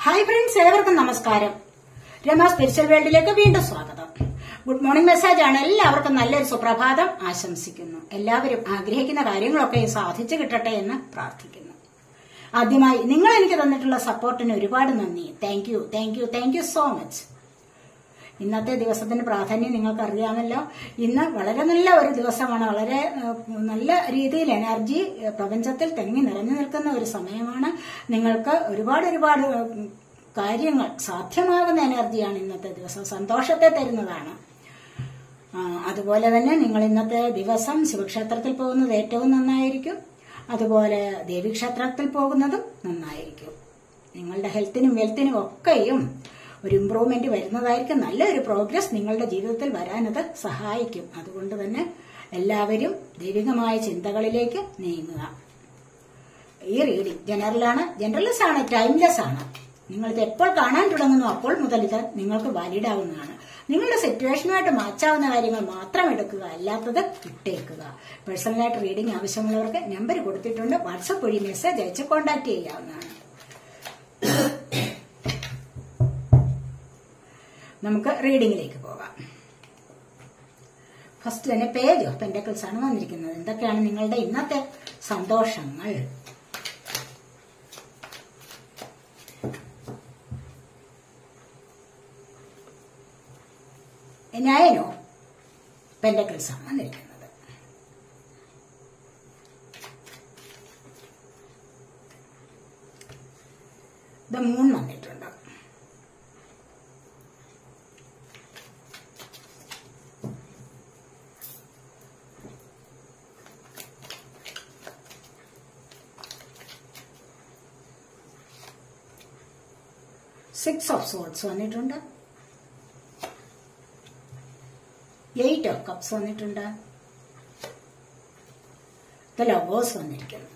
Hi friends ഏവർക്കും നമസ്കാരം Rama spiritual വേൾഡിലേക്ക് വീണ്ടും സ്വാഗതം ഗുഡ് മോർണിംഗ് മെസ്സേജ് ആണ് എല്ലാവർക്കും നല്ലൊരു സുപ്രഭാതം ആശംസിക്കുന്നു എല്ലാവരും ആഗ്രഹിക്കുന്ന കാര്യങ്ങളൊക്കെ സാധിച്ചു കിട്ടട്ടെ എന്ന് പ്രാർത്ഥിക്കുന്നു ആദ്യമായി നിങ്ങൾ എനിക്ക് തന്നിട്ടുള്ള സപ്പോർട്ടിന് ഒരുപാട് നന്ദി thank you thank you thank you so much ഇന്നത്തെ ദിവസത്തിന്റെ പ്രാധാന്യം നിങ്ങൾക്ക് അറിയാമല്ലോ ഇന്ന് വളരെ നല്ല ഒരു ദിവസമാണ് വളരെ ഏഹ്, നല്ല രീതിയിൽ എനർജി ഏഹ്, പ്രപഞ്ചത്തിൽ തെങ്ങി നിറഞ്ഞു നിൽക്കുന്ന ഒരു സമയമാണ് നിങ്ങൾക്ക് ഒരുപാട് ഒരുപാട് ഏഹ്, കാര്യങ്ങൾ സാധ്യമാകുന്ന എനർജിയാണ് ഇന്നത്തെ ദിവസം സന്തോഷത്തെ തരുന്നതാണ് ആ, അതുപോലെ തന്നെ നിങ്ങൾ ഇന്നത്തെ ദിവസം ശിവക്ഷേത്രത്തിൽ പോകുന്നത് ഏറ്റവും നന്നായിരിക്കും അതുപോലെ ദേവീക്ഷേത്രത്തിൽ പോകുന്നതും നന്നായിരിക്കും നിങ്ങളുടെ ഹെൽത്തിനും വെൽത്തിനും ഒക്കെയും ഒരു ഇമ്പ്രൂവ്മെന്റ് വരുന്നതായിരിക്കും നല്ലൊരു പ്രോഗ്രസ് നിങ്ങളുടെ ജീവിതത്തിൽ വരാനത് സഹായിക്കും അതുകൊണ്ട് തന്നെ എല്ലാവരും ദൈവികമായ ചിന്തകളിലേക്ക് നീങ്ങുക ഈ റീഡിംഗ് ജനറലാണ് ജനറൽലെസ് ആണ് ടൈംലെസ് ആണ് നിങ്ങളിത് എപ്പോൾ കാണാൻ തുടങ്ങുന്നു അപ്പോൾ മുതൽ ഇത് നിങ്ങൾക്ക് വാലിഡ് ആവുന്നതാണ് നിങ്ങളുടെ സിറ്റുവേഷനുമായിട്ട് മാച്ചാവുന്ന കാര്യങ്ങൾ മാത്രം എടുക്കുക അല്ലാത്തത് ഇട്ടേക്കുക പേഴ്സണലായിട്ട് റീഡിംഗ് ആവശ്യമുള്ളവർക്ക് നമ്പർ കൊടുത്തിട്ടുണ്ട് വാട്സപ്പ് വഴി മെസ്സേജ് അയച്ച് കോൺടാക്ട് ചെയ്യാവുന്നതാണ് നമുക്ക് റീഡിംഗിലേക്ക് പോകാം ഫസ്റ്റ് തന്നെ പേജ് ഓഫ് പെൻഡക്കിൾസ് ആണ് വന്നിരിക്കുന്നത് എന്തൊക്കെയാണ് നിങ്ങളുടെ ഇന്നത്തെ സന്തോഷങ്ങൾ നയനോ പെൻഡക്കിൾസ് ആണ് വന്നിരിക്കുന്നത് ദ മൂൺ വന്നിട്ടുണ്ട് സിക്സ് ഓഫ് സോൾസ് വന്നിട്ടുണ്ട് എയ്റ്റ് ഓഫ് കപ്സ് വന്നിട്ടുണ്ട് ദ ലവേഴ്സ് വന്നിരിക്കുന്നു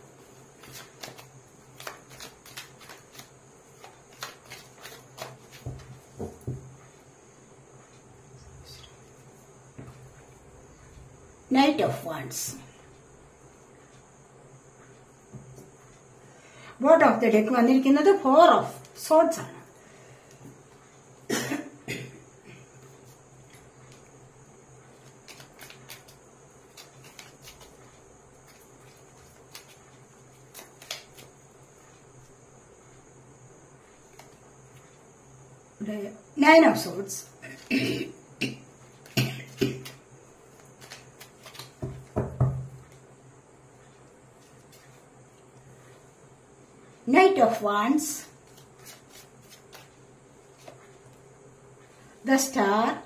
knight of wands bottom of the deck വന്നിരിക്കുന്നത് ഫോർ ഓഫ് സോട്സ് ആണ് nine of swords Knight of Wands, the Star,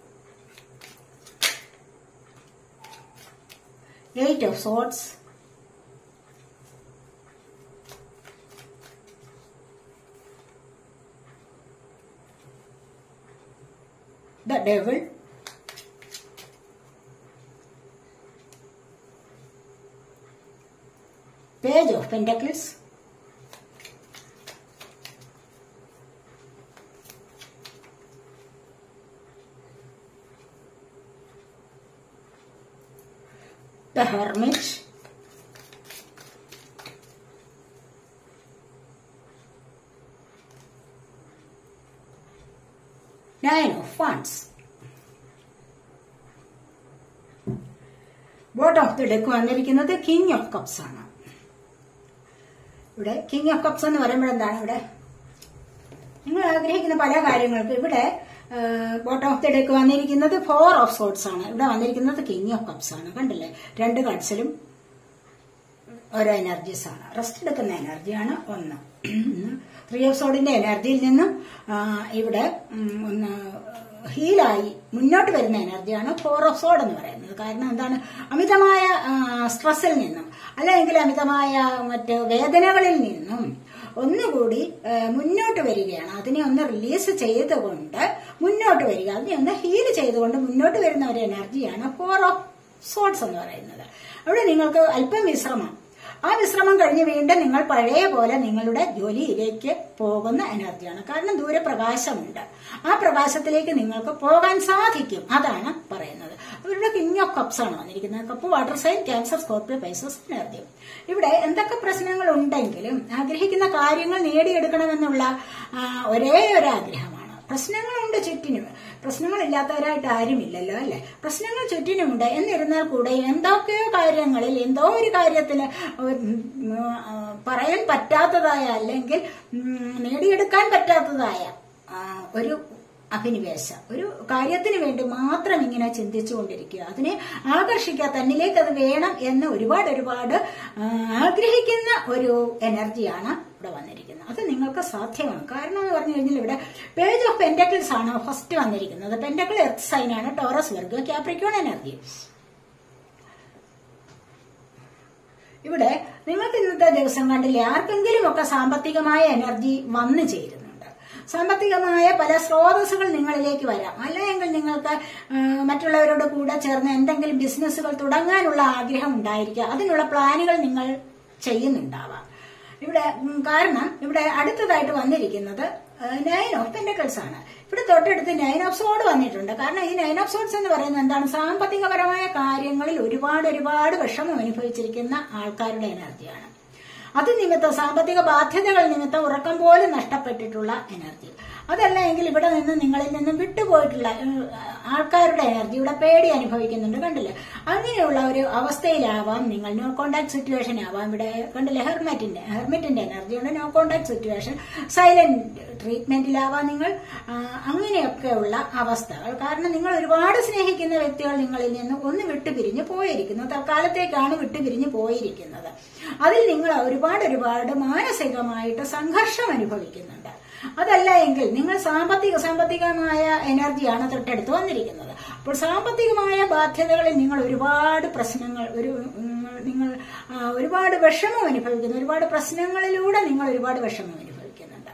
Eight of Swords, the Devil, Page of Pentacles, the hermit nine of wands bottom of the deck വന്നിരിക്കുന്നത് king of cups ആണ് ഇവിടെ king of cups എന്ന് പറയുമ്പോൾ എന്താണ് ഇവിടെ നിങ്ങൾ ആഗ്രഹിക്കുന്ന പല കാര്യങ്ങൾക്ക് ഇവിടെ ബോട്ട് ഓഫ് ദി ഡെക്ക് വന്നിരിക്കുന്നത് ഫോർ ഓഫ് സോട്സ് ആണ് ഇവിടെ വന്നിരിക്കുന്നത് കിങ് ഓഫ് കപ്സ് ആണ് കണ്ടില്ലേ രണ്ട് കട്സിലും ഓരോ എനർജീസ് ആണ് റെസ്റ്റ് എടുക്കുന്ന എനർജിയാണ് ഒന്ന് ത്രീ ഓഫ് സോഡിന്റെ എനർജിയിൽ നിന്നും ആ, ഇവിടെ ഉം, ഒന്ന് ഹീലായി മുന്നോട്ട് വരുന്ന എനർജിയാണ് ഫോർ ഓഫ് സോഡ് എന്ന് പറയുന്നത് കാരണം എന്താണ് അമിതമായ സ്ട്രെസ്സിൽ നിന്നും അല്ലെങ്കിൽ അമിതമായ മറ്റ് വേദനകളിൽ നിന്നും ഒന്നുകൂടി ആ, മുന്നോട്ട് വരികയാണ് അതിനെ ഒന്ന് റിലീസ് ചെയ്തുകൊണ്ട് മുന്നോട്ട് വരിക അതിനെ ഒന്ന് ഹീൽ ചെയ്തുകൊണ്ട് മുന്നോട്ട് വരുന്ന ഒരു എനർജിയാണ് ഫോർ ഓഫ് സോട്സ് എന്ന് പറയുന്നത് അവിടെ നിങ്ങൾക്ക് അല്പം വിശ്രമം ആ വിശ്രമം കഴിഞ്ഞ് വീണ്ടും നിങ്ങൾ പഴയ പോലെ നിങ്ങളുടെ ജോലിയിലേക്ക് പോകുന്ന എനർജിയാണ് കാരണം ദൂരെ പ്രകാശമുണ്ട് ആ പ്രകാശത്തിലേക്ക് നിങ്ങൾക്ക് പോകാൻ സാധിക്കും അതാണ് പറയുന്നത് അവരുടെ കിങ് ഓഫ് കപ്സ് ആണ് വന്നിരിക്കുന്നത് cup water sign Cancer Scorpio Pisces energy ഇവിടെ എന്തൊക്കെ പ്രശ്നങ്ങൾ ഉണ്ടെങ്കിലും ആഗ്രഹിക്കുന്ന കാര്യങ്ങൾ നേടിയെടുക്കണമെന്നുള്ള ആ, ഒരേ ഒരു ആഗ്രഹമാണ് പ്രശ്നങ്ങളുണ്ട് ചുറ്റിനും പ്രശ്നങ്ങളില്ലാത്തവരായിട്ട് ആരുമില്ലല്ലോ അല്ലെ പ്രശ്നങ്ങൾ ചുറ്റിനുമുണ്ട് എന്നിരുന്നാൽ കൂടെ എന്തൊക്കെയോ കാര്യങ്ങളിൽ എന്തോ ഒരു കാര്യത്തിൽ പറയാൻ പറ്റാത്തതായ അല്ലെങ്കിൽ ഉം, നേടിയെടുക്കാൻ പറ്റാത്തതായ ആ, ഒരു അഭിനിവേശ ഒരു കാര്യത്തിന് വേണ്ടി മാത്രം ഇങ്ങനെ ചിന്തിച്ചുകൊണ്ടിരിക്കുക അതിനെ ആകർഷിക്കുക തന്നിലേക്ക് അത് വേണം എന്ന് ഒരുപാട് ഒരുപാട് ആ, ആഗ്രഹിക്കുന്ന ഒരു എനർജിയാണ് ഇവിടെ വന്നിരിക്കുന്നത് അത് നിങ്ങൾക്ക് സാധ്യമാണ് കാരണം എന്ന് പറഞ്ഞു കഴിഞ്ഞാൽ ഇവിടെ പേജ് ഓഫ് പെൻഡക്കിൾസ് ആണ് ഫസ്റ്റ് വന്നിരിക്കുന്നത് പെൻഡക്കിൾ എർത്ത് സൈൻ ആണ് ടോറസ് വർഗ് ക്യാപ്രിക്കോൺ എനർജി ഇവിടെ നിങ്ങൾക്ക് ഇന്നത്തെ ദിവസം കണ്ടില്ലേ ആർക്കെങ്കിലും ഒക്കെ സാമ്പത്തികമായ എനർജി വന്നു ചേരുന്നുണ്ട് സാമ്പത്തികമായ പല സ്രോതസ്സുകൾ നിങ്ങളിലേക്ക് വരാം അല്ലെങ്കിൽ നിങ്ങൾക്ക് ആ, മറ്റുള്ളവരോട് കൂടെ ചേർന്ന് എന്തെങ്കിലും ബിസിനസ്സുകൾ തുടങ്ങാനുള്ള ആഗ്രഹം ഉണ്ടായിരിക്കുക അതിനുള്ള പ്ലാനുകൾ നിങ്ങൾ ചെയ്യുന്നുണ്ടാവാം ഇവിടെ ഉം, കാരണം ഇവിടെ അടുത്തതായിട്ട് വന്നിരിക്കുന്നത് നയൻ ഓഫ് പെൻഡക്കിൾസ് ആണ് ഇവിടെ തൊട്ടടുത്ത് നയൻ ഓഫ് സോഡ് വന്നിട്ടുണ്ട് കാരണം ഈ നയൻ ഓഫ് സോഡ്സ് എന്ന് പറയുന്നത് എന്താണ് സാമ്പത്തികപരമായ കാര്യങ്ങളിൽ ഒരുപാട് ഒരുപാട് വിഷമം അനുഭവിച്ചിരിക്കുന്ന ആൾക്കാരുടെ എനർജിയാണ് അത് നിമിത്തം സാമ്പത്തിക ബാധ്യതകൾ നിമിത്തം ഉറക്കം പോലും നഷ്ടപ്പെട്ടിട്ടുള്ള എനർജി അതല്ല എങ്കിൽ ഇവിടെ നിന്ന് നിങ്ങളിൽ നിന്നും വിട്ടുപോയിട്ടുള്ള ഏഹ്, ആൾക്കാരുടെ എനർജി ഇവിടെ പേടി അനുഭവിക്കുന്നുണ്ട് കണ്ടില്ലേ അങ്ങനെയുള്ള ഒരു അവസ്ഥയിലാവാം നിങ്ങൾ നോ കോണ്ടാക്ട് സിറ്റുവേഷൻ ആവാം ഇവിടെ കണ്ടില്ലേ ഹെർമെറ്റിന്റെ ഹെർമെറ്റിന്റെ എനർജി ഉണ്ട് നോ കോണ്ടാക്ട് സിറ്റുവേഷൻ സൈലന്റ് ട്രീറ്റ്മെന്റിലാവാം നിങ്ങൾ ആ, അങ്ങനെയൊക്കെയുള്ള അവസ്ഥകൾ കാരണം നിങ്ങൾ ഒരുപാട് സ്നേഹിക്കുന്ന വ്യക്തികൾ നിങ്ങളിൽ നിന്ന് ഒന്ന് വിട്ടുപിരിഞ്ഞ് പോയിരിക്കുന്നു തൽക്കാലത്തേക്കാണ് വിട്ടുപിരിഞ്ഞ് പോയിരിക്കുന്നത് അതിൽ നിങ്ങൾ ഒരുപാട് ഒരുപാട് മാനസികമായിട്ട് സംഘർഷം അനുഭവിക്കുന്നുണ്ട് അതല്ല എങ്കിൽ നിങ്ങൾ സാമ്പത്തിക സാമ്പത്തികമായ എനർജിയാണ് തൊട്ടടുത്ത് വന്നിരിക്കുന്നത് അപ്പോൾ സാമ്പത്തികമായ ബാധ്യതകളിൽ നിങ്ങൾ ഒരുപാട് പ്രശ്നങ്ങൾ ഒരു നിങ്ങൾ- നിങ്ങൾ ആ, ഒരുപാട് വിഷമം അനുഭവിക്കുന്നു ഒരുപാട് പ്രശ്നങ്ങളിലൂടെ നിങ്ങൾ ഒരുപാട് വിഷമം അനുഭവിക്കുന്നുണ്ട്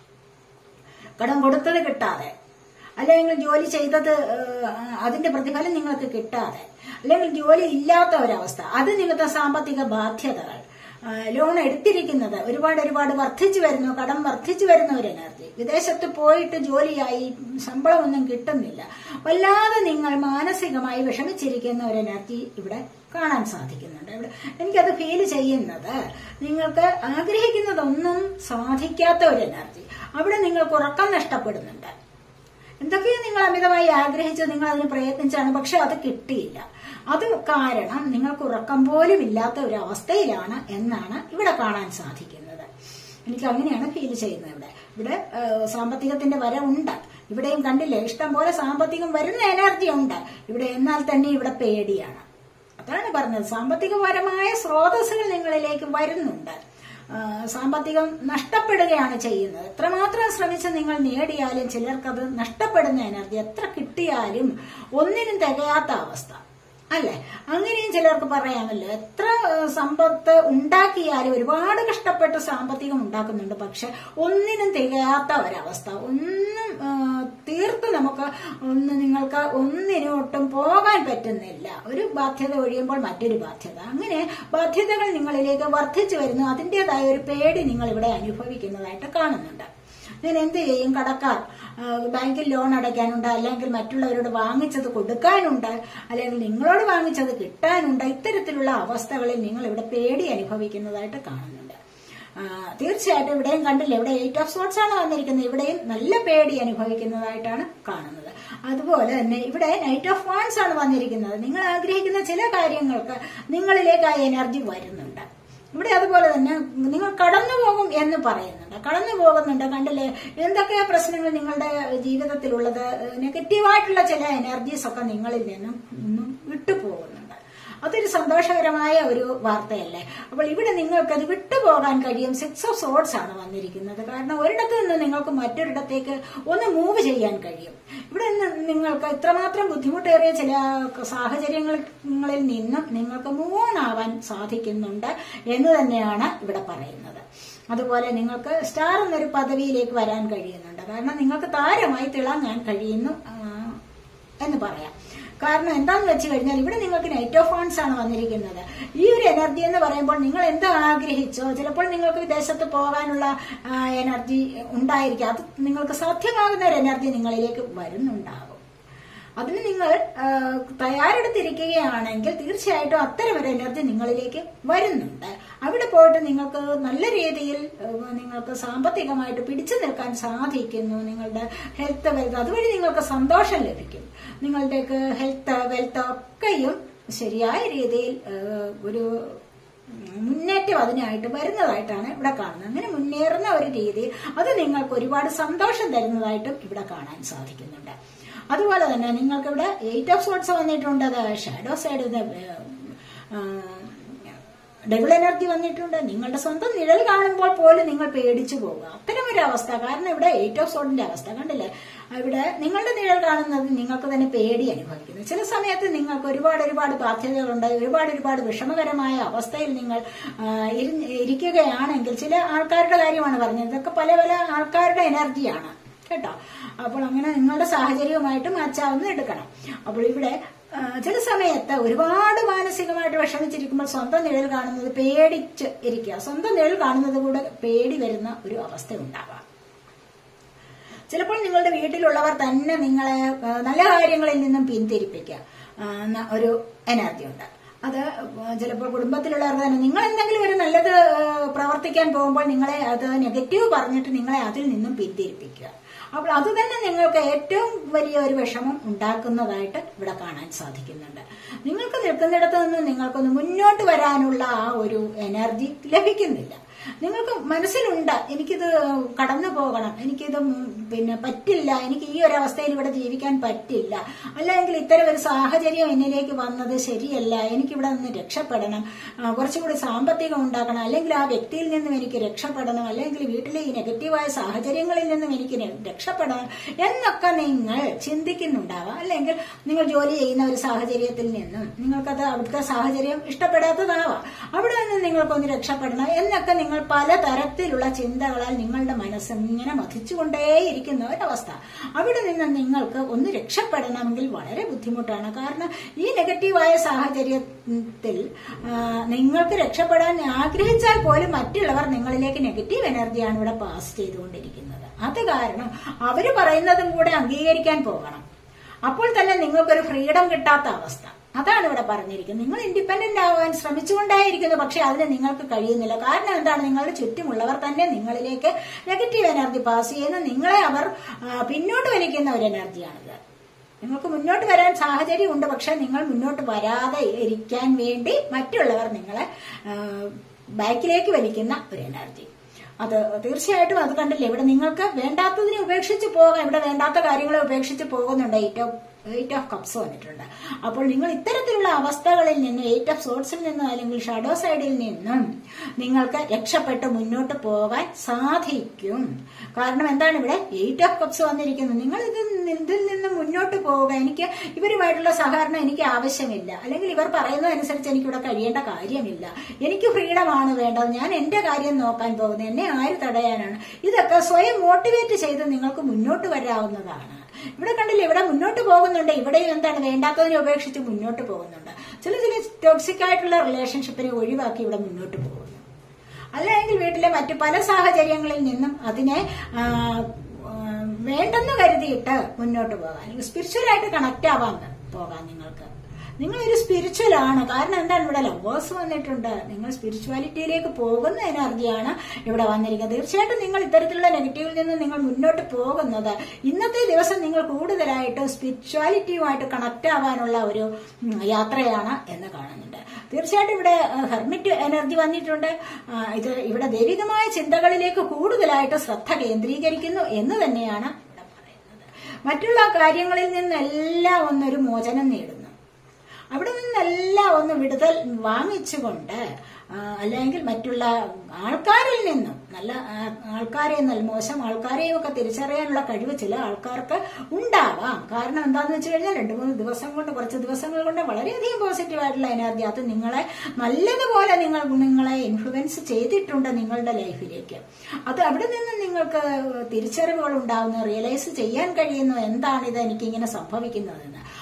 കടം കൊടുത്തത് കിട്ടാതെ അല്ലെങ്കിൽ ജോലി ചെയ്തത് ഏഹ്, അതിന്റെ പ്രതിഫലം നിങ്ങൾക്ക് കിട്ടാതെ അല്ലെങ്കിൽ ജോലി ഇല്ലാത്ത ഒരവസ്ഥ അത് നിമിത്തം സാമ്പത്തിക ബാധ്യതകൾ ആ, ലോൺ എടുത്തിരിക്കുന്നത് ഒരുപാട് ഒരുപാട് വർദ്ധിച്ചു വരുന്നു കടം വർദ്ധിച്ചു വരുന്ന ഒരു എനർജി വിദേശത്ത് പോയിട്ട് ജോലിയായി ശമ്പളമൊന്നും കിട്ടുന്നില്ല വല്ലാതെ നിങ്ങൾ മാനസികമായി വിഷമിച്ചിരിക്കുന്ന ഒരു എനർജി ഇവിടെ കാണാൻ സാധിക്കുന്നുണ്ട് ഇവിടെ എനിക്കത് ഫീൽ ചെയ്യുന്നത് നിങ്ങൾക്ക് ആഗ്രഹിക്കുന്നതൊന്നും സാധിക്കാത്ത ഒരു എനർജി അവിടെ നിങ്ങൾക്ക് ഉറക്കം നഷ്ടപ്പെടുന്നുണ്ട് എന്തൊക്കെയോ നിങ്ങൾ അമിതമായി ആഗ്രഹിച്ച് നിങ്ങൾ അതിന് പ്രയത്നിച്ചാണ് പക്ഷെ അത് കിട്ടിയില്ല അത് കാരണം നിങ്ങൾക്ക് ഉറക്കം പോലും ഇല്ലാത്ത ഒരു അവസ്ഥയിലാണ് എന്നാണ് ഇവിടെ കാണാൻ സാധിക്കുന്നത് എനിക്ക് അങ്ങനെയാണ് ഫീൽ ചെയ്യുന്നത് ഇവിടെ ഇവിടെ ആ, സാമ്പത്തികത്തിന്റെ വരവുണ്ട് ഇവിടെയും കണ്ടില്ലേ ഇഷ്ടം പോലെ സാമ്പത്തികം വരുന്ന എനർജി ഉണ്ട് ഇവിടെ എന്നാൽ തന്നെ ഇവിടെ പേടിയാണ് അതാണ് പറഞ്ഞത് സാമ്പത്തികപരമായ സ്രോതസ്സുകൾ നിങ്ങളിലേക്ക് വരുന്നുണ്ട് ആ, സാമ്പത്തികം നഷ്ടപ്പെടുകയാണ് ചെയ്യുന്നത് എത്രമാത്രം ശ്രമിച്ച് നിങ്ങൾ നേടിയാലും ചിലർക്കത് നഷ്ടപ്പെടുന്ന എനർജി എത്ര കിട്ടിയാലും ഒന്നിനും തികയാത്ത അവസ്ഥ അല്ലെ അങ്ങനെയും ചിലർക്ക് പറയാമല്ലോ എത്ര ആ, സമ്പത്ത് ഉണ്ടാക്കിയാലും ഒരുപാട് കഷ്ടപ്പെട്ട് സാമ്പത്തികം ഉണ്ടാക്കുന്നുണ്ട് പക്ഷെ ഒന്നിനും തികയാത്ത ഒരവസ്ഥ ഒന്നും ആ, തീർത്ത് നമുക്ക് ഒന്ന് നിങ്ങൾക്ക് ഒന്നിനും ഒട്ടും പോകാൻ പറ്റുന്നില്ല ഒരു ബാധ്യത ഒഴിയുമ്പോൾ മറ്റൊരു ബാധ്യത അങ്ങനെ ബാധ്യതകൾ നിങ്ങളിലേക്ക് വർദ്ധിച്ചു വരുന്നു അതിൻ്റെതായ ഒരു പേടി നിങ്ങൾ ഇവിടെ അനുഭവിക്കുന്നതായിട്ട് കാണുന്നുണ്ട് ഞാൻ എന്ത് ചെയ്യും കടക്കാർ ആ, ബാങ്കിൽ ലോൺ അടയ്ക്കാനുണ്ട് അല്ലെങ്കിൽ മറ്റുള്ളവരോട് വാങ്ങിച്ചത് കൊടുക്കാനുണ്ട് അല്ലെങ്കിൽ നിങ്ങളോട് വാങ്ങിച്ചത് കിട്ടാനുണ്ട് ഇത്തരത്തിലുള്ള അവസ്ഥകളിൽ നിങ്ങൾ ഇവിടെ പേടി അനുഭവിക്കുന്നതായിട്ട് കാണുന്നുണ്ട് ആ, തീർച്ചയായിട്ടും ഇവിടെയും കണ്ടില്ല ഇവിടെ എയ്റ്റ് ഓഫ് സോട്ട്സ് ആണ് വന്നിരിക്കുന്നത് ഇവിടെയും നല്ല പേടി അനുഭവിക്കുന്നതായിട്ടാണ് കാണുന്നത് അതുപോലെ തന്നെ ഇവിടെ നൈറ്റ് ഓഫ് വാൺസ് ആണ് വന്നിരിക്കുന്നത് നിങ്ങൾ ആഗ്രഹിക്കുന്ന ചില കാര്യങ്ങൾക്ക് നിങ്ങളിലേക്ക് ആ എനർജി വരുന്നുണ്ട് ഇവിടെ അതുപോലെ തന്നെ നിങ്ങൾ കടന്നു പോകും എന്ന് പറയുന്നുണ്ട് കടന്നു പോകുന്നുണ്ട് കണ്ടില്ലേ എന്തൊക്കെയാ പ്രശ്നങ്ങൾ നിങ്ങളുടെ ജീവിതത്തിലുള്ളത് നെഗറ്റീവായിട്ടുള്ള ചില എനർജീസ് ഒക്കെ നിങ്ങളിൽ നിന്നും നിന്നും വിട്ടുപോകുന്നുണ്ട് അതൊരു സന്തോഷകരമായ ഒരു വാർത്തയല്ലേ അപ്പോൾ ഇവിടെ നിങ്ങൾക്ക് അത് വിട്ടുപോകാൻ കഴിയും സിക്സ് ഓഫ് സോഡ്സ് ആണ് വന്നിരിക്കുന്നത് കാരണം ഒരിടത്ത് നിന്ന് നിങ്ങൾക്ക് മറ്റൊരിടത്തേക്ക് ഒന്ന് മൂവ് ചെയ്യാൻ കഴിയും ഇവിടെ നിന്ന് നിങ്ങൾക്ക് ഇത്രമാത്രം ബുദ്ധിമുട്ടേറിയ ചില സാഹചര്യങ്ങളിൽ നിന്നും നിങ്ങൾക്ക് മൂവ് ഓൺ ആവാൻ സാധിക്കുന്നുണ്ട് എന്ന് തന്നെയാണ് ഇവിടെ പറയുന്നത് അതുപോലെ നിങ്ങൾക്ക് സ്റ്റാർ എന്നൊരു പദവിയിലേക്ക് വരാൻ കഴിയുന്നുണ്ട് കാരണം നിങ്ങൾക്ക് താരമായി തിളങ്ങാൻ കഴിയുന്നു ആ, എന്ന് പറയാം കാരണം എന്താന്ന് വെച്ച് കഴിഞ്ഞാൽ ഇവിടെ നിങ്ങൾക്ക് നൈറ്റ് ഓഫ് ഫണ്ട്സ് ആണ് വന്നിരിക്കുന്നത് ഈ ഒരു എനർജി എന്ന് പറയുമ്പോൾ നിങ്ങൾ എന്ത് ആഗ്രഹിച്ചോ ചിലപ്പോൾ നിങ്ങൾക്ക് വിദേശത്ത് പോകാനുള്ള എനർജി ഉണ്ടായിരിക്കും അത് നിങ്ങൾക്ക് സാധ്യമാകുന്ന ഒരു എനർജി നിങ്ങളിലേക്ക് വരുന്നുണ്ടാകും അതിന് നിങ്ങൾ ആ, തയ്യാറെടുത്തിരിക്കുകയാണെങ്കിൽ തീർച്ചയായിട്ടും അത്തരം ഒരു എനർജി നിങ്ങളിലേക്ക് വരുന്നുണ്ട് അവിടെ പോയിട്ട് നിങ്ങൾക്ക് നല്ല രീതിയിൽ ആ, നിങ്ങൾക്ക് സാമ്പത്തികമായിട്ട് പിടിച്ചു നിൽക്കാൻ സാധിക്കുന്നു നിങ്ങളുടെ ഹെൽത്ത് വെൽത്ത് അതുവഴി നിങ്ങൾക്ക് സന്തോഷം ലഭിക്കും നിങ്ങളുടെയൊക്കെ ഹെൽത്ത് വെൽത്ത് ഒക്കെയും ശരിയായ രീതിയിൽ ആ, ഒരു മുന്നേറ്റം അതിനായിട്ട് വരുന്നതായിട്ടാണ് ഇവിടെ കാണുന്നത് അങ്ങനെ മുന്നേറുന്ന ഒരു രീതിയിൽ അത് നിങ്ങൾക്ക് ഒരുപാട് സന്തോഷം തരുന്നതായിട്ടും ഇവിടെ കാണാൻ സാധിക്കുന്നുണ്ട് അതുപോലെ തന്നെ നിങ്ങൾക്ക് ഇവിടെ എയ്റ്റ് ഓഫ് സോട്ട്സ് വന്നിട്ടുണ്ട് അത് ഷാഡോ സൈഡ് ഡബിൾ എനർജി വന്നിട്ടുണ്ട് നിങ്ങളുടെ സ്വന്തം നിഴൽ കാണുമ്പോൾ പോലും നിങ്ങൾ പേടിച്ചു പോകുക അത്തരം ഒരു അവസ്ഥ കാരണം ഇവിടെ എയ്റ്റ് ഓഫ് സോഡിന്റെ അവസ്ഥ കണ്ടില്ലേ ഇവിടെ നിങ്ങളുടെ നിഴൽ കാണുന്നത് നിങ്ങൾക്ക് തന്നെ പേടി അനുഭവിക്കുന്നു ചില സമയത്ത് നിങ്ങൾക്ക് ഒരുപാട് ഒരുപാട് ബാധ്യതകളുണ്ട് ഒരുപാട് ഒരുപാട് വിഷമകരമായ അവസ്ഥയിൽ നിങ്ങൾ ആ, ഇരി- ഇരിക്കുകയാണെങ്കിൽ ചില ആൾക്കാരുടെ കാര്യമാണ് പറഞ്ഞത് ഇതൊക്കെ പല പല ആൾക്കാരുടെ എനർജിയാണ് കേട്ടോ അപ്പോൾ അങ്ങനെ നിങ്ങളുടെ സാഹചര്യവുമായിട്ട് മാച്ചാവുന്ന എടുക്കണം അപ്പോൾ ഇവിടെ ആ, ചില സമയത്ത് ഒരുപാട് മാനസികമായിട്ട് വിഷമിച്ചിരിക്കുമ്പോൾ സ്വന്തം നിഴൽ കാണുന്നത് പേടിച്ച് ഇരിക്കുക സ്വന്തം നിഴൽ കാണുന്നത് കൂടെ പേടി വരുന്ന ഒരു അവസ്ഥ ഉണ്ടാവാം ചിലപ്പോൾ നിങ്ങളുടെ വീട്ടിലുള്ളവർ തന്നെ നിങ്ങളെ ആ, നല്ല കാര്യങ്ങളിൽ നിന്നും പിന്തിരിപ്പിക്കുക ആ, ന- ഒരു എനർജി ഉണ്ട് അത് ചിലപ്പോൾ കുടുംബത്തിലുള്ളവർ തന്നെ നിങ്ങൾ എന്തെങ്കിലും ഒരു നല്ലത് ആ, പ്രവർത്തിക്കാൻ പോകുമ്പോൾ നിങ്ങളെ അത് നെഗറ്റീവ് പറഞ്ഞിട്ട് നിങ്ങളെ അതിൽ നിന്നും പിന്തിരിപ്പിക്കുക അപ്പോൾ അത് തന്നെ നിങ്ങൾക്ക് ഏറ്റവും വലിയ ഒരു വിഷമം ഉണ്ടാക്കുന്നതായിട്ട് ഇവിടെ കാണാൻ സാധിക്കുന്നുണ്ട് നിങ്ങൾക്ക് നിൽക്കുന്നിടത്ത് നിന്ന് നിങ്ങൾക്കൊന്ന് മുന്നോട്ട് വരാനുള്ള ആ ഒരു എനർജി ലഭിക്കുന്നില്ല നിങ്ങൾക്ക് മനസ്സിലുണ്ട് എനിക്കിത് കടന്നു പോകണം എനിക്കിത് ഉം പിന്നെ പറ്റില്ല എനിക്ക് ഈ ഒരു അവസ്ഥയിൽ ഇവിടെ ജീവിക്കാൻ പറ്റില്ല അല്ലെങ്കിൽ ഇത്തരം ഒരു സാഹചര്യം എന്നിലേക്ക് വന്നത് ശരിയല്ല എനിക്കിവിടെ നിന്ന് രക്ഷപ്പെടണം ആ, കുറച്ചുകൂടി സാമ്പത്തികം ഉണ്ടാക്കണം അല്ലെങ്കിൽ ആ വ്യക്തിയിൽ നിന്നും എനിക്ക് രക്ഷപ്പെടണം അല്ലെങ്കിൽ വീട്ടിലെ ഈ നെഗറ്റീവായ സാഹചര്യങ്ങളിൽ നിന്നും എനിക്ക് ര- രക്ഷപ്പെടണം എന്നൊക്കെ നിങ്ങൾ ചിന്തിക്കുന്നുണ്ടാവാം അല്ലെങ്കിൽ നിങ്ങൾ ജോലി ചെയ്യുന്ന ഒരു സാഹചര്യത്തിൽ നിന്നും നിങ്ങൾക്കത് അവിടുത്തെ സാഹചര്യം ഇഷ്ടപ്പെടാത്തതാവാം അവിടെ നിന്ന് നിങ്ങൾക്കൊന്ന് രക്ഷപ്പെടണം എന്നൊക്കെ നിങ്ങൾ പല തരത്തിലുള്ള ചിന്തകളാൽ നിങ്ങളുടെ മനസ്സ് ഇങ്ങനെ മതിച്ചുകൊണ്ടേയിരിക്കുന്ന ഒരവസ്ഥ അവിടെ നിന്ന് നിങ്ങൾക്ക് ഒന്ന് രക്ഷപ്പെടണമെങ്കിൽ വളരെ ബുദ്ധിമുട്ടാണ് കാരണം ഈ നെഗറ്റീവായ സാഹചര്യത്തിൽ ആ, നിങ്ങൾക്ക് രക്ഷപ്പെടാൻ ആഗ്രഹിച്ചാൽ പോലും മറ്റുള്ളവർ നിങ്ങളിലേക്ക് നെഗറ്റീവ് എനർജിയാണ് ഇവിടെ പാസ് ചെയ്തുകൊണ്ടിരിക്കുന്നത് അത് കാരണം അവര് പറയുന്നതും കൂടെ അംഗീകരിക്കാൻ പോകണം അപ്പോൾ തന്നെ നിങ്ങൾക്കൊരു ഫ്രീഡം കിട്ടാത്ത അവസ്ഥ അതാണ് ഇവിടെ പറഞ്ഞിരിക്കുന്നത് നിങ്ങൾ ഇൻഡിപെൻഡന്റ് ആവാൻ ശ്രമിച്ചുകൊണ്ടേയിരിക്കുന്നു പക്ഷെ അതിന് നിങ്ങൾക്ക് കഴിയുന്നില്ല കാരണം എന്താണ് നിങ്ങളുടെ ചുറ്റുമുള്ളവർ തന്നെ നിങ്ങളിലേക്ക് നെഗറ്റീവ് എനർജി പാസ് ചെയ്യുന്ന നിങ്ങളെ അവർ ആ, പിന്നോട്ട് വലിക്കുന്ന ഒരു എനർജിയാണിത് നിങ്ങൾക്ക് മുന്നോട്ട് വരാൻ സാഹചര്യമുണ്ട് പക്ഷെ നിങ്ങൾ മുന്നോട്ട് വരാതെ ഇരിക്കാൻ വേണ്ടി മറ്റുള്ളവർ നിങ്ങളെ ആ, ബാക്കിലേക്ക് വലിക്കുന്ന ഒരു എനർജി അത് തീർച്ചയായിട്ടും അത് കണ്ടില്ലേ ഇവിടെ നിങ്ങൾക്ക് വേണ്ടാത്തതിനെ ഉപേക്ഷിച്ച് പോകാം ഇവിടെ വേണ്ടാത്ത കാര്യങ്ങളെ ഉപേക്ഷിച്ച് പോകുന്നുണ്ട് ഏറ്റവും എയ്റ്റ് ഓഫ് കപ്സ് വന്നിട്ടുണ്ട് അപ്പോൾ നിങ്ങൾ ഇത്തരത്തിലുള്ള അവസ്ഥകളിൽ നിന്നും എയ്റ്റ് ഓഫ് സോട്സിൽ നിന്നും അല്ലെങ്കിൽ ഷാഡോ സൈഡിൽ നിന്നും നിങ്ങൾക്ക് രക്ഷപ്പെട്ട് മുന്നോട്ട് പോകാൻ സാധിക്കും കാരണം എന്താണ് ഇവിടെ എയ്റ്റ് ഓഫ് കപ്സ് വന്നിരിക്കുന്നത് നിങ്ങൾ ഇത് ഇതിൽ നിന്ന് മുന്നോട്ട് പോവുക എനിക്ക് ഇവരുമായിട്ടുള്ള സഹകരണം എനിക്ക് ആവശ്യമില്ല അല്ലെങ്കിൽ ഇവർ പറയുന്നതനുസരിച്ച് എനിക്ക് ഇവിടെ കഴിയേണ്ട കാര്യമില്ല എനിക്ക് ഫ്രീഡമാണ് വേണ്ടത് ഞാൻ എന്റെ കാര്യം നോക്കാൻ പോകുന്നത് എന്നെ ആര് തടയാനാണ് ഇതൊക്കെ സ്വയം മോട്ടിവേറ്റ് ചെയ്ത് നിങ്ങൾക്ക് മുന്നോട്ട് വരാവുന്നതാണ് ഇവിടെ കണ്ടില്ലേ ഇവിടെ മുന്നോട്ട് പോകുന്നുണ്ട് ഇവിടെയും എന്താണ് വേണ്ടാത്തതിനെ ഉപേക്ഷിച്ച് മുന്നോട്ട് പോകുന്നുണ്ട് ചില ചില ടോക്സിക് ആയിട്ടുള്ള റിലേഷൻഷിപ്പിനെ ഒഴിവാക്കി ഇവിടെ മുന്നോട്ട് പോകുന്നു അല്ലെങ്കിൽ വീട്ടിലെ മറ്റു പല സാഹചര്യങ്ങളിൽ നിന്നും അതിനെ ആ, ആ, വേണ്ടെന്ന് കരുതിയിട്ട് മുന്നോട്ട് പോകാൻ സ്പിരിച്വലായിട്ട് കണക്ട് ആവാൻ പോകാം നിങ്ങൾക്ക് നിങ്ങളൊരു സ്പിരിച്വൽ ആണ് കാരണം എന്താണ് ഇവിടെ ലവേഴ്സ് വന്നിട്ടുണ്ട് നിങ്ങൾ സ്പിരിച്വാലിറ്റിയിലേക്ക് പോകുന്ന എനർജിയാണ് ഇവിടെ വന്നിരിക്കുന്നത് തീർച്ചയായിട്ടും നിങ്ങൾ ഇത്തരത്തിലുള്ള നെഗറ്റീവിൽ നിന്ന് നിങ്ങൾ മുന്നോട്ട് പോകുന്നത് ഇന്നത്തെ ദിവസം നിങ്ങൾ കൂടുതലായിട്ട് സ്പിരിച്വാലിറ്റിയുമായിട്ട് കണക്ട് ആവാനുള്ള ഒരു ഉം, യാത്രയാണ് എന്ന് കാണുന്നുണ്ട് തീർച്ചയായിട്ടും ഇവിടെ ഹെർമിറ്റ് എനർജി വന്നിട്ടുണ്ട് ആ, ഇത് ഇവിടെ ദൈവികമായ ചിന്തകളിലേക്ക് കൂടുതലായിട്ട് ശ്രദ്ധ കേന്ദ്രീകരിക്കുന്നു എന്ന് തന്നെയാണ് ഇവിടെ പറയുന്നത് മറ്റുള്ള കാര്യങ്ങളിൽ നിന്നെല്ലാം ഒന്നൊരു മോചനം നേടുന്നു അവിടെ നിന്നെല്ലാം ഒന്ന് വിടുതൽ വാങ്ങിച്ചുകൊണ്ട് ആ, അല്ലെങ്കിൽ മറ്റുള്ള ആൾക്കാരിൽ നിന്നും നല്ല ആ, ആൾക്കാരെ എന്നല്ല മോശം ആൾക്കാരെയും ഒക്കെ തിരിച്ചറിയാനുള്ള കഴിവ് ചില ആൾക്കാർക്ക് ഉണ്ടാവാം കാരണം എന്താന്ന് വെച്ച് കഴിഞ്ഞാൽ രണ്ടു മൂന്ന് ദിവസം കൊണ്ട് കുറച്ച് ദിവസങ്ങൾ കൊണ്ട് വളരെയധികം പോസിറ്റീവ് ആയിട്ടുള്ള എനർജി അത് നിങ്ങളെ നല്ലതുപോലെ നിങ്ങൾ നിങ്ങളെ ഇൻഫ്ലുവൻസ് ചെയ്തിട്ടുണ്ട് നിങ്ങളുടെ ലൈഫിലേക്ക് അത് അവിടെ നിന്ന് നിങ്ങൾക്ക് തിരിച്ചറിവുകൾ ഉണ്ടാവുന്നു റിയലൈസ് ചെയ്യാൻ കഴിയുന്നു എന്താണിത് എനിക്കിങ്ങനെ സംഭവിക്കുന്നതെന്ന്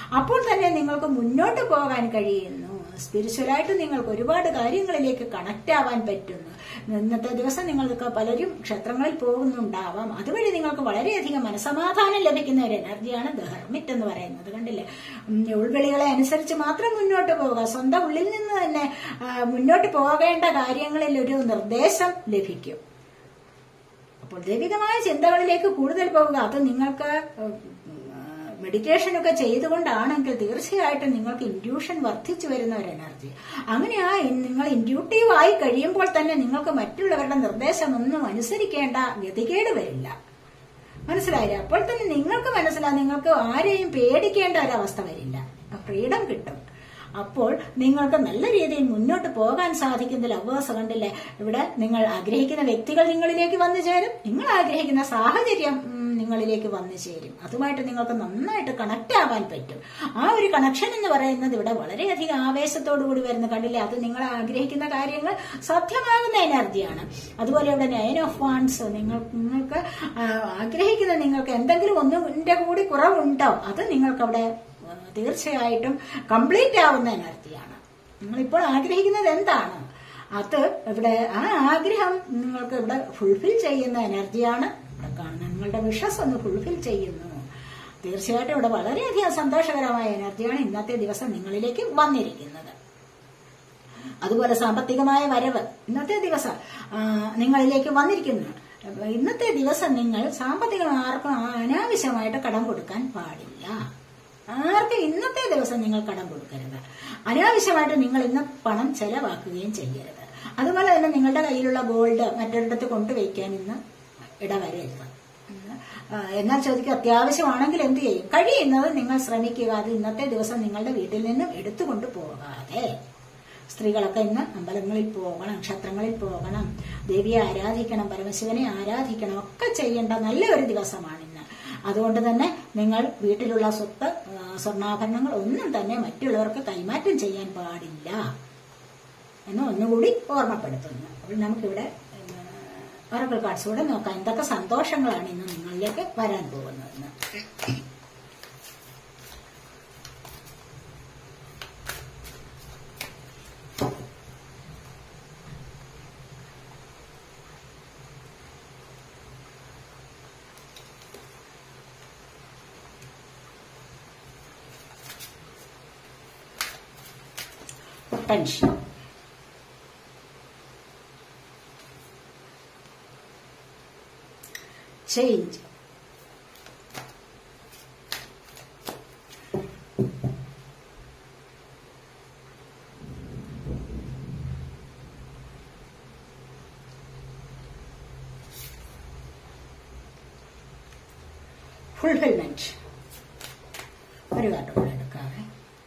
അപ്പോൾ തന്നെ നിങ്ങൾക്ക് മുന്നോട്ട് പോകാൻ കഴിയുന്നു സ്പിരിച്വലായിട്ട് നിങ്ങൾക്ക് ഒരുപാട് കാര്യങ്ങളിലേക്ക് കണക്ട് ആവാൻ പറ്റുന്നു ഇന്നത്തെ ദിവസം നിങ്ങൾക്ക് പലരും ക്ഷേത്രങ്ങളിൽ പോകുന്നുണ്ടാവാം അതുവഴി നിങ്ങൾക്ക് വളരെയധികം മനസമാധാനം ലഭിക്കുന്ന ഒരു എനർജിയാണ് ദ ഹെർമിറ്റ് എന്ന് പറയുന്നത് കണ്ടില്ലേ ഉം, ഉൾവിളികളെ അനുസരിച്ച് മാത്രം മുന്നോട്ട് പോവുക സ്വന്തം ഉള്ളിൽ നിന്ന് തന്നെ ആ, മുന്നോട്ട് പോകേണ്ട കാര്യങ്ങളിൽ ഒരു നിർദ്ദേശം ലഭിക്കും അപ്പോൾ ദൈവികമായ ചിന്തകളിലേക്ക് കൂടുതൽ പോവുക അത് നിങ്ങൾക്ക് മെഡിറ്റേഷൻ ഒക്കെ ചെയ്തുകൊണ്ടാണെങ്കിൽ തീർച്ചയായിട്ടും നിങ്ങൾക്ക് ഇൻഡ്യൂഷൻ വർദ്ധിച്ചു വരുന്ന ഒരു എനർജി അങ്ങനെ ആ ഇൻ- നിങ്ങൾ ഇൻഡ്യൂട്ടീവ് ആയി കഴിയുമ്പോൾ തന്നെ നിങ്ങൾക്ക് മറ്റുള്ളവരുടെ നിർദ്ദേശമൊന്നും അനുസരിക്കേണ്ട ഗതികേട് വരില്ല മനസ്സിലായില്ല അപ്പോൾ തന്നെ നിങ്ങൾക്ക് മനസ്സിലാവും നിങ്ങൾക്ക് ആരെയും പേടിക്കേണ്ട ഒരവസ്ഥ വരില്ല ഫ്രീഡം കിട്ടും അപ്പോൾ നിങ്ങൾക്ക് നല്ല രീതിയിൽ മുന്നോട്ട് പോകാൻ സാധിക്കുന്ന ലവേഴ്സ് കണ്ടില്ലേ ഇവിടെ നിങ്ങൾ ആഗ്രഹിക്കുന്ന വ്യക്തികൾ നിങ്ങളിലേക്ക് വന്നു ചേരും നിങ്ങൾ ആഗ്രഹിക്കുന്ന സാഹചര്യം ഉം, നിങ്ങളിലേക്ക് വന്നു ചേരും അതുമായിട്ട് നിങ്ങൾക്ക് നന്നായിട്ട് കണക്ട് ആവാൻ പറ്റും ആ ഒരു കണക്ഷൻ എന്ന് പറയുന്നത് ഇവിടെ വളരെയധികം ആവേശത്തോടു കൂടി വരുന്ന കണ്ടില്ലേ അത് നിങ്ങൾ ആഗ്രഹിക്കുന്ന കാര്യങ്ങൾ സാധ്യമാകുന്ന എനർജിയാണ് അതുപോലെ ഇവിടെ നയൻ ഓഫ് വാൺസ് നിങ്ങൾ നിങ്ങൾക്ക് ആ, ആഗ്രഹിക്കുന്ന നിങ്ങൾക്ക് എന്തെങ്കിലും ഒന്നിന്റെ കൂടി കുറവുണ്ടോ അത് നിങ്ങൾക്ക് അവിടെ ആ, തീർച്ചയായിട്ടും കംപ്ലീറ്റ് ആവുന്ന എനർജിയാണ് നിങ്ങളിപ്പോൾ ആഗ്രഹിക്കുന്നത് എന്താണ് അത് ഇവിടെ ആ ആഗ്രഹം നിങ്ങൾക്ക് ഇവിടെ ഫുൾഫിൽ ചെയ്യുന്ന എനർജിയാണ് ഇവിടെ കാണുന്നത് നിങ്ങളുടെ വിഷസ് ഒന്ന് ഫുൾഫിൽ ചെയ്യുന്നു തീർച്ചയായിട്ടും ഇവിടെ വളരെയധികം സന്തോഷകരമായ എനർജിയാണ് ഇന്നത്തെ ദിവസം നിങ്ങളിലേക്ക് വന്നിരിക്കുന്നത് അതുപോലെ സാമ്പത്തികമായ വരവ് ഇന്നത്തെ ദിവസം ആ, നിങ്ങളിലേക്ക് വന്നിരിക്കുന്നു ഇന്നത്തെ ദിവസം നിങ്ങൾ സാമ്പത്തികം ആർക്കും അനാവശ്യമായിട്ട് കടം കൊടുക്കാൻ പാടില്ല ആർക്കും ഇന്നത്തെ ദിവസം നിങ്ങൾ കടം കൊടുക്കരുത് അനാവശ്യമായിട്ട് നിങ്ങൾ ഇന്ന് പണം ചെലവാക്കുകയും ചെയ്യരുത് അതുപോലെ തന്നെ നിങ്ങളുടെ കയ്യിലുള്ള ഗോൾഡ് മറ്റൊരിടത്ത് കൊണ്ടുവയ്ക്കാൻ ഇന്ന് ഇടവരരുത് ആ, എന്നാൽ ചോദിക്കുക അത്യാവശ്യമാണെങ്കിൽ എന്ത് ചെയ്യും കഴിയുന്നത് നിങ്ങൾ ശ്രമിക്കുക അത് ഇന്നത്തെ ദിവസം നിങ്ങളുടെ വീട്ടിൽ നിന്നും എടുത്തുകൊണ്ട് പോകാതെ സ്ത്രീകളൊക്കെ ഇന്ന് അമ്പലങ്ങളിൽ പോകണം ക്ഷേത്രങ്ങളിൽ പോകണം ദേവിയെ ആരാധിക്കണം പരമശിവനെ ആരാധിക്കണം ഒക്കെ ചെയ്യേണ്ട നല്ലൊരു ദിവസമാണ് ഇന്ന് അതുകൊണ്ട് തന്നെ നിങ്ങൾ വീട്ടിലുള്ള സ്വത്ത് ആ, സ്വർണ്ണാഭരണങ്ങൾ ഒന്നും തന്നെ മറ്റുള്ളവർക്ക് കൈമാറ്റം ചെയ്യാൻ പാടില്ല എന്ന് ഒന്നുകൂടി ഓർമ്മപ്പെടുത്തുന്നു അപ്പോൾ നമുക്കിവിടെ ഒറക്കൽ കാർഡ്സ് കൂടെ നോക്കാം എന്തൊക്കെ സന്തോഷങ്ങളാണ് ഇന്ന് നിങ്ങളിലേക്ക് വരാൻ പോകുന്നതെന്ന് ടെൻഷൻ ചേഞ്ച് ഫുൾഫിൽമെന്റ് ഒരു കാർഡ് കൂടെ എടുക്കാവേ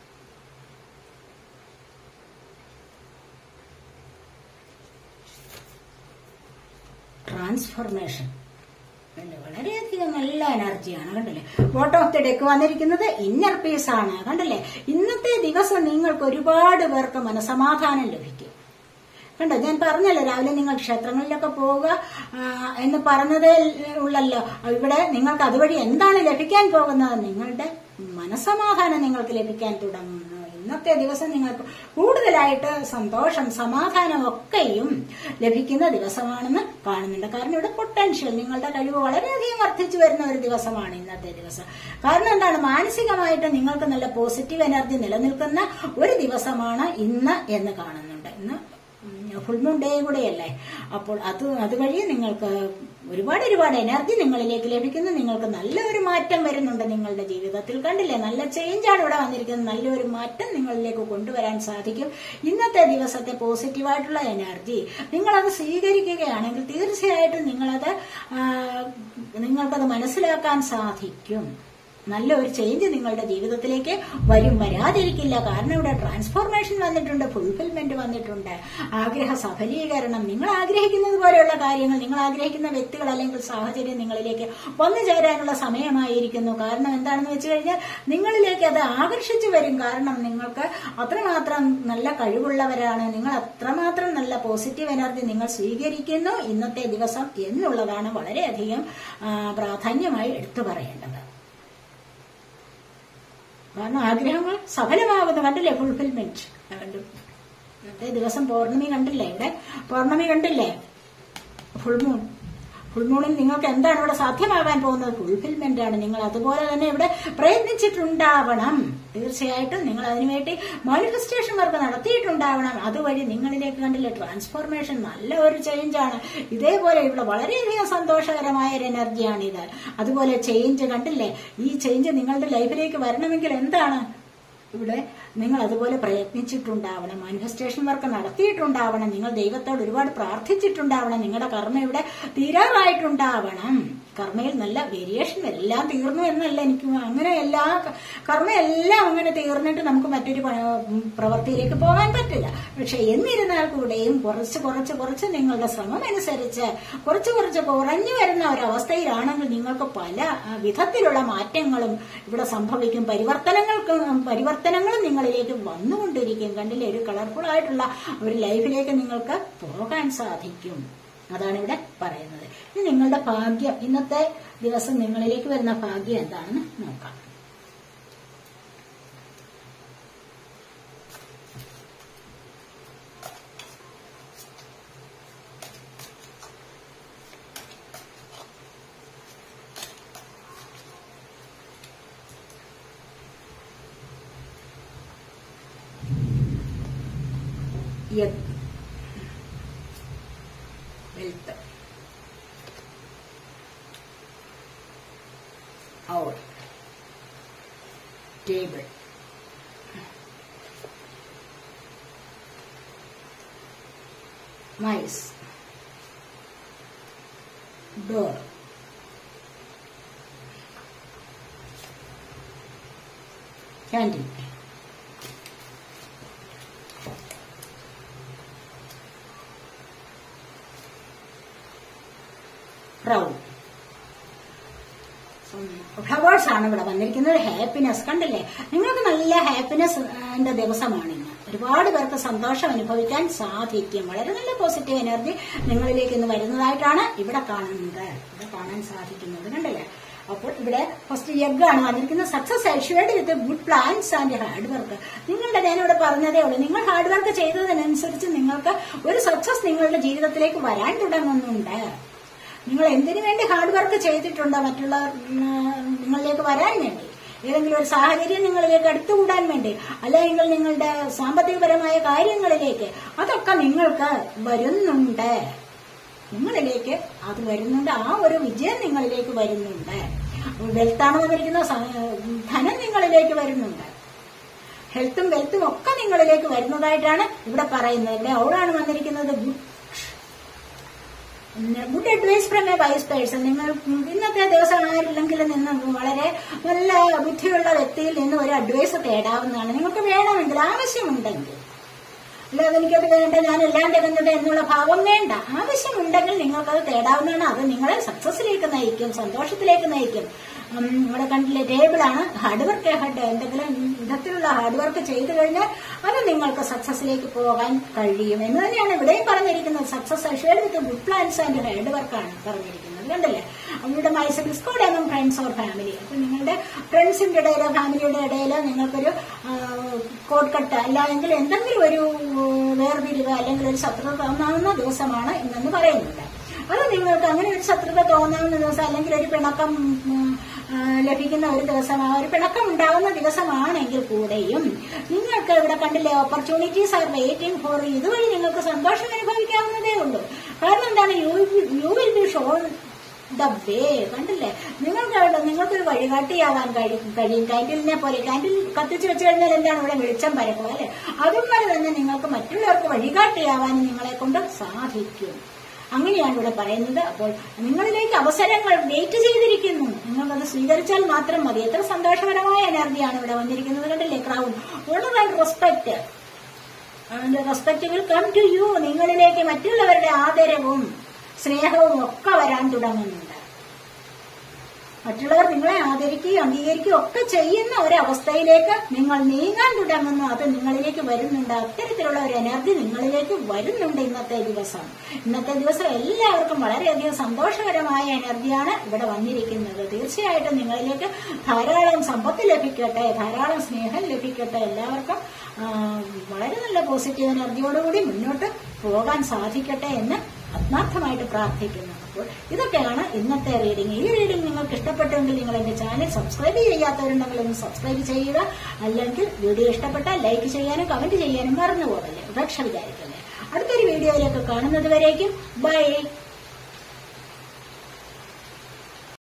ട്രാൻസ്ഫോർമേഷൻ ഉണ്ട്. വളരെയധികം നല്ല എനർജിയാണ് കണ്ടില്ലേ ബോട്ടം ഓഫ് ദി ഡെക്ക് വന്നിരിക്കുന്നത് ഇന്നർ പീസ് ആണ് കണ്ടില്ലേ ഇന്നത്തെ ദിവസം നിങ്ങൾക്ക് ഒരുപാട് പേർക്ക് മനസമാധാനം ലഭിക്കും കണ്ടോ ഞാൻ പറഞ്ഞല്ലോ രാവിലെ നിങ്ങൾ ക്ഷേത്രങ്ങളിലൊക്കെ പോവുക ആ, എന്ന് പറഞ്ഞതേ ഉള്ളല്ലോ ഇവിടെ നിങ്ങൾക്ക് അതുവഴി എന്താണ് ലഭിക്കാൻ പോകുന്നത് നിങ്ങളുടെ മനസമാധാനം നിങ്ങൾക്ക് ലഭിക്കാൻ തുടങ്ങുന്നു ഇന്നത്തെ ദിവസം നിങ്ങൾക്ക് കൂടുതലായിട്ട് സന്തോഷം സമാധാനം ഒക്കെയും ലഭിക്കുന്ന ദിവസമാണെന്ന് കാണുന്നുണ്ട് കാരണം ഇവിടെ പൊട്ടൻഷ്യൽ നിങ്ങളുടെ കഴിവ് വളരെയധികം വർദ്ധിച്ചു വരുന്ന ഒരു ദിവസമാണ് ഇന്നത്തെ ദിവസം കാരണം എന്താണ് മാനസികമായിട്ട് നിങ്ങൾക്ക് നല്ല പോസിറ്റീവ് എനർജി നിലനിൽക്കുന്ന ഒരു ദിവസമാണ് ഇന്ന് എന്ന് കാണുന്നുണ്ട് ഇന്ന് ഫുൾ മൂൺ ഡേയും കൂടെയല്ലേ അപ്പോൾ അത് അതുവഴി നിങ്ങൾക്ക് ഒരുപാട് ഒരുപാട് എനർജി നിങ്ങളിലേക്ക് ലഭിക്കുന്നു നിങ്ങൾക്ക് നല്ലൊരു മാറ്റം വരുന്നുണ്ട് നിങ്ങളുടെ ജീവിതത്തിൽ കണ്ടില്ലേ നല്ല ചേഞ്ചാണ് ഇവിടെ വന്നിരിക്കുന്നത് നല്ലൊരു മാറ്റം നിങ്ങളിലേക്ക് കൊണ്ടുവരാൻ സാധിക്കും ഇന്നത്തെ ദിവസത്തെ പോസിറ്റീവായിട്ടുള്ള എനർജി നിങ്ങളത് സ്വീകരിക്കുകയാണെങ്കിൽ തീർച്ചയായിട്ടും നിങ്ങളത് ആ, നിങ്ങൾക്കത് മനസ്സിലാക്കാൻ സാധിക്കും നല്ല ഒരു ചേഞ്ച് നിങ്ങളുടെ ജീവിതത്തിലേക്ക് വരും വരാതിരിക്കില്ല കാരണം ഇവിടെ ട്രാൻസ്ഫോർമേഷൻ വന്നിട്ടുണ്ട് ഫുൾഫിൽമെന്റ് വന്നിട്ടുണ്ട് ആഗ്രഹ സഫലീകരണം നിങ്ങൾ ആഗ്രഹിക്കുന്നത് പോലെയുള്ള കാര്യങ്ങൾ നിങ്ങൾ ആഗ്രഹിക്കുന്ന വ്യക്തികൾ അല്ലെങ്കിൽ സാഹചര്യം നിങ്ങളിലേക്ക് വന്നു ചേരാനുള്ള സമയമായിരിക്കുന്നു കാരണം എന്താണെന്ന് വെച്ച് കഴിഞ്ഞാൽ നിങ്ങളിലേക്ക് അത് ആകർഷിച്ചു വരും കാരണം നിങ്ങൾക്ക് അത്രമാത്രം നല്ല കഴിവുള്ളവരാണ് നിങ്ങൾ അത്രമാത്രം നല്ല പോസിറ്റീവ് എനർജി നിങ്ങൾ സ്വീകരിക്കുന്നു ഇന്നത്തെ ദിവസം എന്നുള്ളതാണ് വളരെയധികം ആ, പ്രാധാന്യമായി എടുത്തു പറയേണ്ടത് കാരണം ആഗ്രഹങ്ങൾ സഫലമാകുന്നു കണ്ടില്ലേ ഫുൾഫിൽമെന്റ് കണ്ടു ഇന്നത്തെ ദിവസം പൗർണമി കണ്ടില്ലേ ഇവിടെ പൗർണമി കണ്ടില്ലേ ഫുൾമൂൺ ഫുൾമൂണിൽ നിങ്ങൾക്ക് എന്താണ് ഇവിടെ സാധ്യമാകാൻ പോകുന്നത് ഫുൾഫിൽമെന്റ് ആണ് നിങ്ങൾ അതുപോലെ തന്നെ ഇവിടെ പ്രയത്നിച്ചിട്ടുണ്ടാവണം തീർച്ചയായിട്ടും നിങ്ങൾ അതിനുവേണ്ടി മാനിഫെസ്റ്റേഷൻ വർക്ക് നടത്തിയിട്ടുണ്ടാവണം അതുവഴി നിങ്ങളിലേക്ക് കണ്ടില്ലേ ട്രാൻസ്ഫോർമേഷൻ നല്ല ഒരു ചേഞ്ച് ആണ് ഇതേപോലെ ഇവിടെ വളരെയധികം സന്തോഷകരമായ ഒരു എനർജിയാണിത് അതുപോലെ ചേഞ്ച് കണ്ടില്ലേ ഈ ചേഞ്ച് നിങ്ങളുടെ ലൈഫിലേക്ക് വരണമെങ്കിൽ എന്താണ് ഇവിടെ നിങ്ങൾ അതുപോലെ പ്രയത്നിച്ചിട്ടുണ്ടാവണം മാനിഫെസ്റ്റേഷൻ വർക്ക് നടത്തിയിട്ടുണ്ടാവണം നിങ്ങൾ ദൈവത്തോട് ഒരുപാട് പ്രാർത്ഥിച്ചിട്ടുണ്ടാവണം നിങ്ങളുടെ കർമ്മ ഇവിടെ തീരാറായിട്ടുണ്ടാവണം കർമ്മയിൽ നല്ല വേരിയേഷൻ എല്ലാം തീർന്നു എന്നല്ല എനിക്ക് അങ്ങനെ എല്ലാ കർമ്മ എല്ലാം അങ്ങനെ തീർന്നിട്ട് നമുക്ക് മറ്റൊരു പ- പ്രവൃത്തിയിലേക്ക് പോകാൻ പറ്റില്ല പക്ഷെ എന്നിരുന്നാൽ കൂടെയും കുറച്ച് കുറച്ച് കുറച്ച് നിങ്ങളുടെ ശ്രമം അനുസരിച്ച് കുറച്ച് കുറച്ച് കുറഞ്ഞു വരുന്ന ഒരവസ്ഥയിലാണെങ്കിൽ നിങ്ങൾക്ക് പല ആ, വിധത്തിലുള്ള മാറ്റങ്ങളും ഇവിടെ സംഭവിക്കും പരിവർത്തനങ്ങൾക്ക് പരിവർത്തനങ്ങളും നിങ്ങളിലേക്ക് വന്നുകൊണ്ടിരിക്കും കണ്ടില്ലേ ഒരു കളർഫുൾ ആയിട്ടുള്ള ഒരു ലൈഫിലേക്ക് നിങ്ങൾക്ക് പോകാൻ സാധിക്കും അതാണ് ഇവിടെ പറയുന്നത് ഇനി നിങ്ങളുടെ ഭാഗ്യം ഇന്നത്തെ ദിവസം നിങ്ങളിലേക്ക് വരുന്ന ഭാഗ്യം എന്താണെന്ന് നോക്കാം വെൽത്ത് और table mice door candle crown flowers ആണ് ഇവിടെ വന്നിരിക്കുന്നത് ഹാപ്പിനെസ് കണ്ടില്ലേ നിങ്ങൾക്ക് നല്ല ഹാപ്പിനെസ് ന്റെ ദിവസമാണ് ഇന്ന് ഒരുപാട് പേർക്ക് സന്തോഷം അനുഭവിക്കാൻ സാധിക്കും വളരെ നല്ല പോസിറ്റീവ് എനർജി നിങ്ങളിലേക്ക് ഇന്ന് വരുന്നതായിട്ടാണ് ഇവിടെ കാണുന്നത് ഇവിടെ കാണാൻ സാധിക്കുന്നത് കണ്ടില്ലേ അപ്പോൾ ഇവിടെ ഫസ്റ്റ് യഗ് ആണ് വന്നിരിക്കുന്നത് success assured with good plans and hard work നിങ്ങളുടെ ഞാനിവിടെ പറഞ്ഞതേ ഉള്ളൂ നിങ്ങൾ ഹാർഡ് വർക്ക് ചെയ്തതിനനുസരിച്ച് നിങ്ങൾക്ക് ഒരു സക്സസ് നിങ്ങളുടെ ജീവിതത്തിലേക്ക് വരാൻ തുടങ്ങുന്നുണ്ട് നിങ്ങൾ എന്തിനു വേണ്ടി ഹാർഡ് വർക്ക് ചെയ്തിട്ടുണ്ടോ മറ്റുള്ള ഉം, നിങ്ങളിലേക്ക് വരാൻ വേണ്ടി ഏതെങ്കിലും ഒരു സാഹചര്യം നിങ്ങളിലേക്ക് അടുത്തുകൂടാൻ വേണ്ടി അല്ലെങ്കിൽ നിങ്ങളുടെ സാമ്പത്തികപരമായ കാര്യങ്ങളിലേക്ക് അതൊക്കെ നിങ്ങൾക്ക് വരുന്നുണ്ട് നിങ്ങളിലേക്ക് അത് വരുന്നുണ്ട് ആ ഒരു വിജയം നിങ്ങളിലേക്ക് വരുന്നുണ്ട് വെൽത്താണ് വന്നിരിക്കുന്ന സ- ധനം നിങ്ങളിലേക്ക് വരുന്നുണ്ട് ഹെൽത്തും വെൽത്തും ഒക്കെ നിങ്ങളിലേക്ക് വരുന്നതായിട്ടാണ് ഇവിടെ പറയുന്നത് ഇവിടെ ഔടാണ് വന്നിരിക്കുന്നത് good good advice from a wise person നിങ്ങൾ ഇന്നത്തെ ദിവസം ആരില്ലെങ്കിലും നിന്ന് വളരെ നല്ല ബുദ്ധിയുള്ള വ്യക്തിയിൽ നിന്ന് ഒരു അഡ്വൈസ് തേടാവുന്നതാണ് നിങ്ങൾക്ക് വേണമെങ്കിൽ ആവശ്യമുണ്ടെങ്കിൽ അല്ലാതെ എനിക്കത് വേണ്ട ഞാൻ എല്ലാം തികഞ്ഞത് എന്നുള്ള ഭാവം വേണ്ട ആവശ്യമുണ്ടെങ്കിൽ നിങ്ങൾക്കത് തേടാവുന്നതാണ് അത് നിങ്ങളെ സക്സസിലേക്ക് നയിക്കും സന്തോഷത്തിലേക്ക് നയിക്കും ഉം, ഇവിടെ കണ്ടില്ലേ ടേബിളാണ് ഹാർഡ് വർക്ക് ഹാർഡ് എന്തെങ്കിലും വിധത്തിലുള്ള ഹാർഡ് വർക്ക് ചെയ്തു കഴിഞ്ഞാൽ അത് നിങ്ങൾക്ക് സക്സസിലേക്ക് പോകാൻ കഴിയും എന്ന് തന്നെയാണ് ഇവിടെയും പറഞ്ഞിരിക്കുന്നത് success assured with good plans and hard വർക്കാണ് പറഞ്ഞിരിക്കുന്നത് കണ്ടില്ലേ അവരുടെ മൈസ് ഡിസ്കോഡ് എന്നും ഫ്രണ്ട്സ് ഓർ ഫാമിലി അപ്പൊ നിങ്ങളുടെ ഫ്രണ്ട്സിന്റെ ഇടയിലോ ഫാമിലിയുടെ ഇടയിലോ നിങ്ങൾക്കൊരു കോട്ട് കട്ട് അല്ലെങ്കിൽ എന്തെങ്കിലും ഒരു വേർതിരിവ് അല്ലെങ്കിൽ ഒരു ശത്രുത തോന്നാവുന്ന ദിവസമാണ് ഇന്നെന്ന് പറയുന്നുണ്ട് അത് നിങ്ങൾക്ക് അങ്ങനെ ഒരു ശത്രുത തോന്നാവുന്ന ദിവസം അല്ലെങ്കിൽ ഒരു പിണക്കം ഉം, ആ, ലഭിക്കുന്ന ഒരു ദിവസം ആ ഒരു പിണക്കം ഉണ്ടാവുന്ന ദിവസമാണെങ്കിൽ കൂടെയും നിങ്ങൾക്ക് ഇവിടെ കണ്ടില്ലേ ഓപ്പർച്യൂണിറ്റീസ് ആർ വെയിറ്റിംഗ് ഫോർ ഇതുവഴി നിങ്ങൾക്ക് സന്തോഷം അനുഭവിക്കാവുന്നതേ ഉള്ളൂ കാരണം എന്താണ് you you will be shown the way കണ്ടില്ലേ നിങ്ങൾക്ക് അവിടെ നിങ്ങൾക്കൊരു വഴികാട്ടിയാവാൻ കഴിയും കഴിയും കാൻഡിലിനെ പോലെ കാൻഡിൽ കത്തിച്ച് വെച്ച് കഴിഞ്ഞാൽ എന്താണ് ഇവിടെ വെളിച്ചം പരക്കും അല്ലെ അതുപോലെ തന്നെ നിങ്ങൾക്ക് മറ്റുള്ളവർക്ക് വഴികാട്ടിയാവാൻ നിങ്ങളെ കൊണ്ട് സാധിക്കും അങ്ങനെയാണ് ഇവിടെ പറയുന്നത് അപ്പോൾ നിങ്ങളിലേക്ക് അവസരങ്ങൾ വെയിറ്റ് ചെയ്തിരിക്കുന്നു നിങ്ങൾക്കത് സ്വീകരിച്ചാൽ മാത്രം മതി എത്ര സന്തോഷകരമായ എനർജിയാണ് ഇവിടെ വന്നിരിക്കുന്നത് കണ്ടില്ലേ crown honour and respect respect will come to you നിങ്ങളിലേക്ക് മറ്റുള്ളവരുടെ ആദരവും സ്നേഹവും ഒക്കെ വരാൻ തുടങ്ങുന്നുണ്ട് മറ്റുള്ളവർ നിങ്ങളെ ആദരിക്കുകയും അംഗീകരിക്കുകയും ഒക്കെ ചെയ്യുന്ന ഒരവസ്ഥയിലേക്ക് നിങ്ങൾ നീങ്ങാൻ തുടങ്ങുന്നു അത് നിങ്ങളിലേക്ക് വരുന്നുണ്ട് അത്തരത്തിലുള്ള ഒരു എനർജി നിങ്ങളിലേക്ക് വരുന്നുണ്ട് ഇന്നത്തെ ദിവസം ഇന്നത്തെ ദിവസം എല്ലാവർക്കും വളരെയധികം സന്തോഷകരമായ എനർജിയാണ് ഇവിടെ വന്നിരിക്കുന്നത് തീർച്ചയായിട്ടും നിങ്ങളിലേക്ക് ധാരാളം സമ്പത്ത് ലഭിക്കട്ടെ ധാരാളം സ്നേഹം ലഭിക്കട്ടെ എല്ലാവർക്കും ആ, വളരെ നല്ല പോസിറ്റീവ് എനർജിയോടുകൂടി മുന്നോട്ട് പോകാൻ സാധിക്കട്ടെ എന്ന് ആത്മാർത്ഥമായിട്ട് പ്രാർത്ഥിക്കുന്നു അപ്പോൾ ഇതൊക്കെയാണ് ഇന്നത്തെ റീഡിംഗ് ഈ റീഡിംഗ് നിങ്ങൾക്ക് ഇഷ്ടപ്പെട്ടെങ്കിൽ നിങ്ങൾ എന്റെ ചാനൽ സബ്സ്ക്രൈബ് ചെയ്യാത്തവരുണ്ടെങ്കിൽ ഒന്ന് സബ്സ്ക്രൈബ് ചെയ്യുക അല്ലെങ്കിൽ വീഡിയോ ഇഷ്ടപ്പെട്ടാൽ ലൈക്ക് ചെയ്യാനും കമന്റ് ചെയ്യാനും മറന്നു പോകല്ലേ ഉപേക്ഷ വിചാരിക്കല്ലേ അടുത്തൊരു വീഡിയോയിലേക്ക് കാണുന്നത് വരേക്കും ബൈ